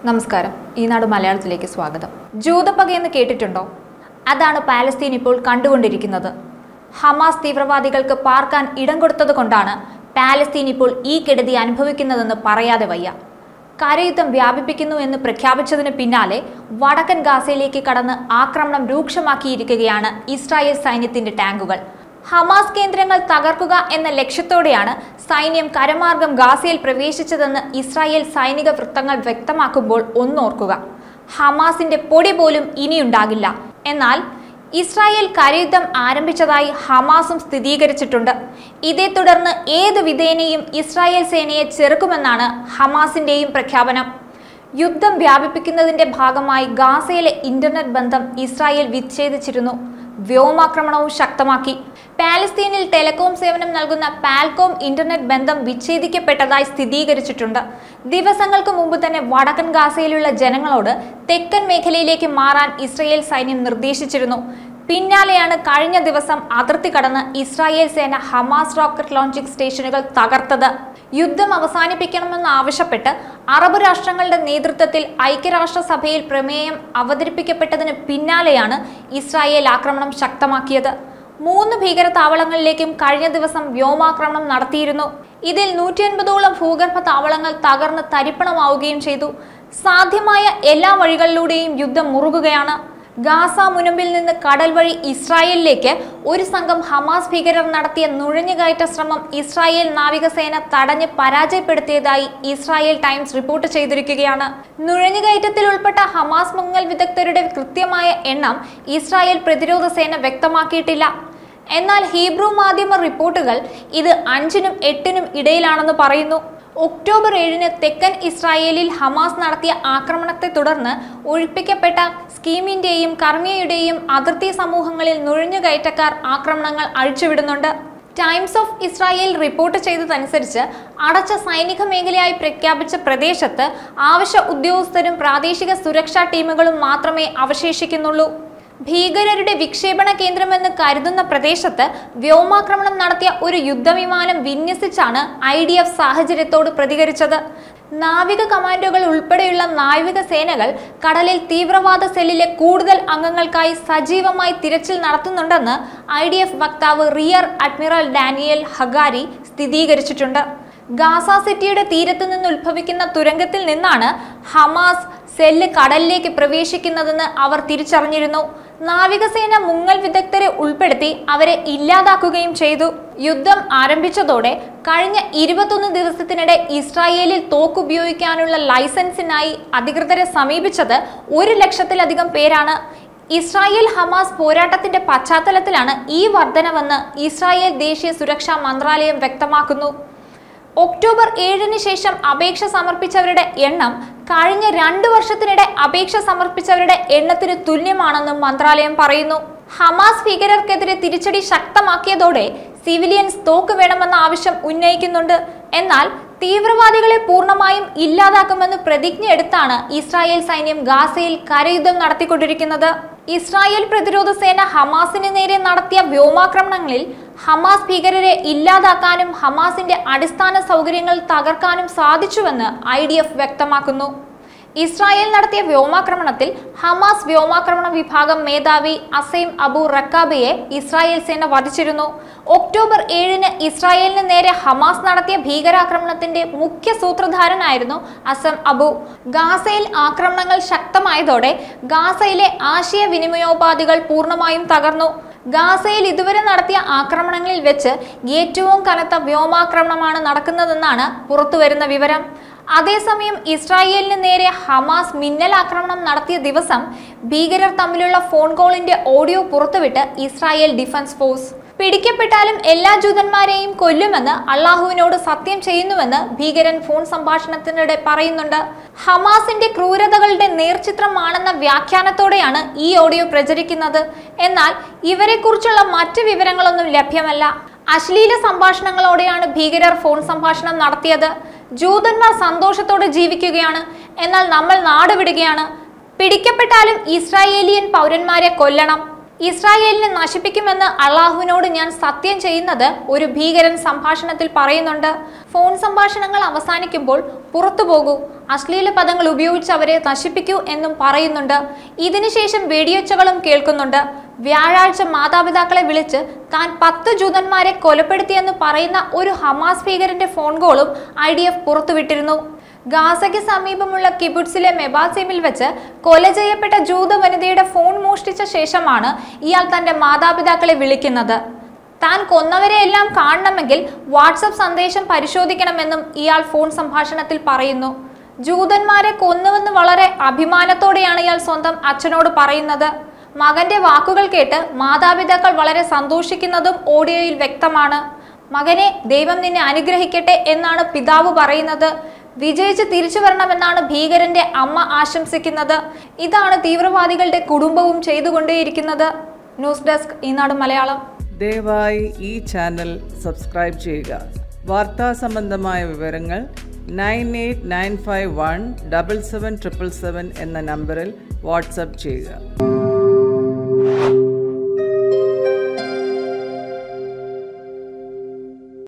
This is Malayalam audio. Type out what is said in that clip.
നമസ്കാരം ഈനാട് മലയാളത്തിലേക്ക് സ്വാഗതം ജൂതപ്പക എന്ന് കേട്ടിട്ടുണ്ടോ അതാണ് പാലസ്തീൻ ഇപ്പോൾ കണ്ടുകൊണ്ടിരിക്കുന്നത് ഹമാസ് തീവ്രവാദികൾക്ക് പാർക്കാൻ ഇടം കൊടുത്തത് കൊണ്ടാണ് പാലസ്തീൻ ഇപ്പോൾ ഈ കെടുതി അനുഭവിക്കുന്നതെന്ന് പറയാതെ വയ്യ കരയുദ്ധം വ്യാപിപ്പിക്കുന്നു എന്ന് പ്രഖ്യാപിച്ചതിന് പിന്നാലെ വടക്കൻ ഗാസയിലേക്ക് കടന്ന് ആക്രമണം രൂക്ഷമാക്കിയിരിക്കുകയാണ് ഇസ്രായേൽ സൈന്യത്തിന്റെ ടാങ്കുകൾ ഹമാസ് കേന്ദ്രങ്ങൾ തകർക്കുക എന്ന ലക്ഷ്യത്തോടെയാണ് സൈന്യം കരമാർഗം ഗാസയിൽ പ്രവേശിച്ചതെന്ന് ഇസ്രായേൽ സൈനിക വൃത്തങ്ങൾ വ്യക്തമാക്കുമ്പോൾ ഒന്നോർക്കുക ഹമാസിന്റെ പൊടി പോലും ഇനിയുണ്ടാകില്ല എന്നാൽ ഇസ്രായേൽ കരയുദ്ധം ആരംഭിച്ചതായി ഹമാസും സ്ഥിരീകരിച്ചിട്ടുണ്ട് ഇതേ തുടർന്ന് ഏത് വിധേനയും ഇസ്രായേൽ സേനയെ ചെറുക്കുമെന്നാണ് ഹമാസിന്റെയും പ്രഖ്യാപനം യുദ്ധം വ്യാപിപ്പിക്കുന്നതിന്റെ ഭാഗമായി ഗാസയിലെ ഇന്റർനെറ്റ് ബന്ധം ഇസ്രായേൽ വിച്ഛേദിച്ചിരുന്നു വ്യോമാക്രമണവും ശക്തമാക്കി പാലസ്തീനിൽ ടെലികോം സേവനം നൽകുന്ന പാൽകോം ഇന്റർനെറ്റ് ബന്ധം വിച്ഛേദിക്കപ്പെട്ടതായി സ്ഥിരീകരിച്ചിട്ടുണ്ട് ദിവസങ്ങൾക്ക് മുമ്പ് തന്നെ വടക്കൻ ഗാസയിലുള്ള ജനങ്ങളോട് തെക്കൻ മേഖലയിലേക്ക് മാറാൻ ഇസ്രയേൽ സൈന്യം നിർദ്ദേശിച്ചിരുന്നു പിന്നാലെയാണ് കഴിഞ്ഞ ദിവസം അതിർത്തി കടന്ന് ഇസ്രായേൽ സേന ഹമാസ് റോക്കറ്റ് ലോഞ്ചിംഗ് സ്റ്റേഷനുകൾ തകർത്തത് യുദ്ധം അവസാനിപ്പിക്കണമെന്ന് ആവശ്യപ്പെട്ട് അറബ് രാഷ്ട്രങ്ങളുടെ നേതൃത്വത്തിൽ ഐക്യരാഷ്ട്രസഭയിൽ പ്രമേയം അവതരിപ്പിക്കപ്പെട്ടതിന് പിന്നാലെയാണ് ഇസ്രായേൽ ആക്രമണം ശക്തമാക്കിയത് മൂന്ന് ഭീകര താവളങ്ങളിലേക്കും കഴിഞ്ഞ ദിവസം വ്യോമാക്രമണം നടത്തിയിരുന്നു ഇതിൽ നൂറ്റി അൻപതോളം ഭൂഗർഭ താവളങ്ങൾ തകർന്ന് തരിപ്പണമാവുകയും ചെയ്തു സാധ്യമായ എല്ലാ വഴികളിലൂടെയും യുദ്ധം മുറുകുകയാണ് ഗാസ മുനമ്പിൽ നിന്ന് കടൽ വഴി ഇസ്രായേലിലേക്ക് ഒരു സംഘം ഹമാസ് ഭീകരർ നടത്തിയ നുഴഞ്ഞുകയറ്റ ശ്രമം ഇസ്രായേൽ നാവികസേന തടഞ്ഞ് പരാജയപ്പെടുത്തിയതായി ഇസ്രായേൽ ടൈംസ് റിപ്പോർട്ട് ചെയ്തിരിക്കുകയാണ് നുഴഞ്ഞുകയറ്റത്തിൽ ഉൾപ്പെട്ട ഹമാസ് മുങ്ങൽ വിദഗ്ധരുടെ കൃത്യമായ എണ്ണം ഇസ്രായേൽ പ്രതിരോധ സേന വ്യക്തമാക്കിയിട്ടില്ല എന്നാൽ ഹീബ്രു മാധ്യമ റിപ്പോർട്ടുകൾ ഇത് അഞ്ചിനും എട്ടിനും ഇടയിലാണെന്ന് പറയുന്നു ഒക്ടോബർ ഏഴിന് തെക്കൻ ഇസ്രായേലിൽ ഹമാസ് നടത്തിയ ആക്രമണത്തെ തുടർന്ന് ഒഴിപ്പിക്കപ്പെട്ട സ്കീമിന്റെയും കർമ്മിയയുടെയും അതിർത്തി സമൂഹങ്ങളിൽ നുഴഞ്ഞുകയറ്റക്കാർ ആക്രമണങ്ങൾ അഴിച്ചുവിടുന്നുണ്ട് ടൈംസ് ഓഫ് ഇസ്രായേൽ റിപ്പോർട്ട് ചെയ്തതനുസരിച്ച് അടച്ച സൈനിക മേഖലയായി പ്രഖ്യാപിച്ച പ്രദേശത്ത് ആവശ്യ ഉദ്യോഗസ്ഥരും പ്രാദേശിക സുരക്ഷാ ടീമുകളും മാത്രമേ അവശേഷിക്കുന്നുള്ളൂ ഭീകരരുടെ വിക്ഷേപണ കേന്ദ്രമെന്ന് കരുതുന്ന പ്രദേശത്ത് വ്യോമാക്രമണം നടത്തിയ ഒരു യുദ്ധവിമാനം വിന്യസിച്ചാണ് ഐ ഡി എഫ് സാഹചര്യത്തോട് പ്രതികരിച്ചത് നാവിക കമാൻഡോകൾ ഉൾപ്പെടെയുള്ള നാവിക സേനകൾ കടലിൽ തീവ്രവാദ സെല്ലിലെ കൂടുതൽ അംഗങ്ങൾക്കായി സജീവമായി തിരച്ചിൽ നടത്തുന്നുണ്ടെന്ന് ഐ ഡി എഫ് വക്താവ് റിയർ അഡ്മിറൽ ഡാനിയൽ ഹഗാരി സ്ഥിരീകരിച്ചിട്ടുണ്ട് ഗാസ സിറ്റിയുടെ തീരത്തു നിന്ന് ഉത്ഭവിക്കുന്ന തുരങ്കത്തിൽ നിന്നാണ് ഹമാസ് സെല്ല് കടലിലേക്ക് പ്രവേശിക്കുന്നതെന്ന് അവർ തിരിച്ചറിഞ്ഞിരുന്നു നാവികസേന മുങ്ങൽ വിദഗ്ധരെ ഉൾപ്പെടുത്തി അവരെ ഇല്ലാതാക്കുകയും ചെയ്തു യുദ്ധം ആരംഭിച്ചതോടെ കഴിഞ്ഞ ഇരുപത്തൊന്ന് ദിവസത്തിനിടെ ഇസ്രായേലിൽ തോക്കുപയോഗിക്കാനുള്ള ലൈസൻസിനായി അധികൃതരെ സമീപിച്ചത് ഒരു ലക്ഷത്തിലധികം പേരാണ് ഇസ്രായേൽ ഹമാസ് പോരാട്ടത്തിന്റെ പശ്ചാത്തലത്തിലാണ് ഈ വർധനവെന്ന് ഇസ്രായേൽ ദേശീയ സുരക്ഷാ മന്ത്രാലയം വ്യക്തമാക്കുന്നു ഒക്ടോബർ ഏഴിന് ശേഷം അപേക്ഷ സമർപ്പിച്ചവരുടെ എണ്ണം കഴിഞ്ഞ രണ്ട് വർഷത്തിനിടെ അപേക്ഷ സമർപ്പിച്ചവരുടെ എണ്ണത്തിന് തുല്യമാണെന്നും മന്ത്രാലയം പറയുന്നു ഹമാസ് ഭീകരർക്കെതിരെ തിരിച്ചടി ശക്തമാക്കിയതോടെ സിവിലിയൻസ് തോക്ക് വേണമെന്ന ആവശ്യം ഉന്നയിക്കുന്നുണ്ട് എന്നാൽ തീവ്രവാദികളെ പൂർണ്ണമായും ഇല്ലാതാക്കുമെന്ന് പ്രതിജ്ഞ എടുത്താണ് ഇസ്രായേൽ സൈന്യം ഗാസയിൽ കരയുദ്ധം നടത്തിക്കൊണ്ടിരിക്കുന്നത് ഇസ്രായേൽ പ്രതിരോധ സേന ഹമാസിന് നേരെ നടത്തിയ വ്യോമാക്രമണങ്ങളിൽ ഹമാസ് ഭീകരരെ ഇല്ലാതാക്കാനും ഹമാസിന്റെ അടിസ്ഥാന സൗകര്യങ്ങൾ തകർക്കാനും സാധിച്ചുവെന്ന് ഐ വ്യക്തമാക്കുന്നു ഇസ്രായേൽ നടത്തിയ വ്യോമാക്രമണത്തിൽ ഹമാസ് വ്യോമാക്രമണ വിഭാഗം മേധാവി അസൈം അബു റക്കാബിയെ ഇസ്രായേൽ സേന വധിച്ചിരുന്നു ഒക്ടോബർ ഏഴിന് ഇസ്രായേലിന് നേരെ ഹമാസ് നടത്തിയ ഭീകരാക്രമണത്തിന്റെ മുഖ്യ സൂത്രധാരനായിരുന്നു അസം അബു ഗാസയിൽ ആക്രമണങ്ങൾ ശക്തമായതോടെ ഗാസയിലെ ആശയവിനിമയോപാധികൾ പൂർണ്ണമായും തകർന്നു ഗാസയിൽ ഇതുവരെ നടത്തിയ ആക്രമണങ്ങളിൽ വെച്ച് ഏറ്റവും കനത്ത വ്യോമാക്രമണമാണ് നടക്കുന്നതെന്നാണ് പുറത്തുവരുന്ന വിവരം അതേസമയം ഇസ്രായേലിന് നേരെ ഹമാസ് മിന്നൽ ആക്രമണം നടത്തിയ ദിവസം ഭീകരർ തമ്മിലുള്ള ഫോൺ കോളിന്റെ ഓഡിയോ പുറത്തുവിട്ട് ഇസ്രായേൽ ഡിഫൻസ് ഫോഴ്സ് പിടിക്കപ്പെട്ടാലും എല്ലാ ജൂതന്മാരെയും കൊല്ലുമെന്ന് അള്ളാഹുവിനോട് സത്യം ചെയ്യുന്നുവെന്ന് ഭീകരൻ ഫോൺ സംഭാഷണത്തിനിടെ പറയുന്നുണ്ട് ഹമാസിന്റെ ക്രൂരതകളുടെ നേർചിത്രമാണെന്ന വ്യാഖ്യാനത്തോടെയാണ് ഈ ഓഡിയോ പ്രചരിക്കുന്നത് എന്നാൽ ഇവരെക്കുറിച്ചുള്ള മറ്റ് വിവരങ്ങളൊന്നും ലഭ്യമല്ല അശ്ലീല സംഭാഷണങ്ങളോടെയാണ് ഭീകരർ ഫോൺ സംഭാഷണം നടത്തിയത് ജൂതന്മാർ സന്തോഷത്തോടെ ജീവിക്കുകയാണ് എന്നാൽ നമ്മൾ നാട് വിടുകയാണ് പിടിക്കപ്പെട്ടാലും ഇസ്രായേലിയൻ പൗരന്മാരെ കൊല്ലണം ഇസ്രായേലിനെ നശിപ്പിക്കുമെന്ന് അള്ളാഹുവിനോട് ഞാൻ സത്യം ചെയ്യുന്നത് ഒരു ഭീകരൻ സംഭാഷണത്തിൽ പറയുന്നുണ്ട് ഫോൺ സംഭാഷണങ്ങൾ അവസാനിക്കുമ്പോൾ പുറത്തു പോകൂ അശ്ലീല പദങ്ങൾ ഉപയോഗിച്ച് അവരെ നശിപ്പിക്കൂ എന്നും പറയുന്നുണ്ട് ഇതിനുശേഷം വെടിയൊച്ചകളും കേൾക്കുന്നുണ്ട് വ്യാഴാഴ്ച മാതാപിതാക്കളെ വിളിച്ച് താൻ പത്ത് ജൂതന്മാരെ കൊലപ്പെടുത്തിയെന്ന് പറയുന്ന ഒരു ഹമാസ് ഭീകരന്റെ ഫോൺ കോളും ഐ ഡി എഫ് പുറത്തുവിട്ടിരുന്നു ഗാസയ്ക്ക് സമീപമുള്ള കിബുട്സിലെ മെബാസിമിൽ വെച്ച് കൊല ചെയ്യപ്പെട്ട ജൂത വനിതയുടെ ഫോൺ മോഷ്ടിച്ച ശേഷമാണ് ഇയാൾ തന്റെ മാതാപിതാക്കളെ വിളിക്കുന്നത് താൻ കൊന്നവരെയെല്ലാം കാണണമെങ്കിൽ വാട്സപ്പ് സന്ദേശം പരിശോധിക്കണമെന്നും ഇയാൾ ഫോൺ സംഭാഷണത്തിൽ പറയുന്നു ജൂതന്മാരെ കൊന്നുവെന്ന് വളരെ അഭിമാനത്തോടെയാണ് ഇയാൾ സ്വന്തം അച്ഛനോട് പറയുന്നത് മകന്റെ വാക്കുകൾ കേട്ട് മാതാപിതാക്കൾ വളരെ സന്തോഷിക്കുന്നതും ഓഡിയോയിൽ വ്യക്തമാണ് മകനെ ദൈവം നിന്നെ അനുഗ്രഹിക്കട്ടെ എന്നാണ് പിതാവ് പറയുന്നത് വിജയിച്ച് തിരിച്ചു വരണമെന്നാണ് ഭീകരന്റെ അമ്മ ആശംസിക്കുന്നത് ഇതാണ് തീവ്രവാദികളുടെ കുടുംബവും ചെയ്തുകൊണ്ടേയിരിക്കുന്നത് ന്യൂസ് ഡെസ്ക് ഈനാട് മലയാളം ദയവായി ഈ ചാനൽ സബ്സ്ക്രൈബ് ചെയ്യുക വാർത്താ സംബന്ധമായ വിവരങ്ങൾ nine eight nine five one double seven triple seven എന്ന നമ്പറിൽ വാട്സപ്പ് ചെയ്യുക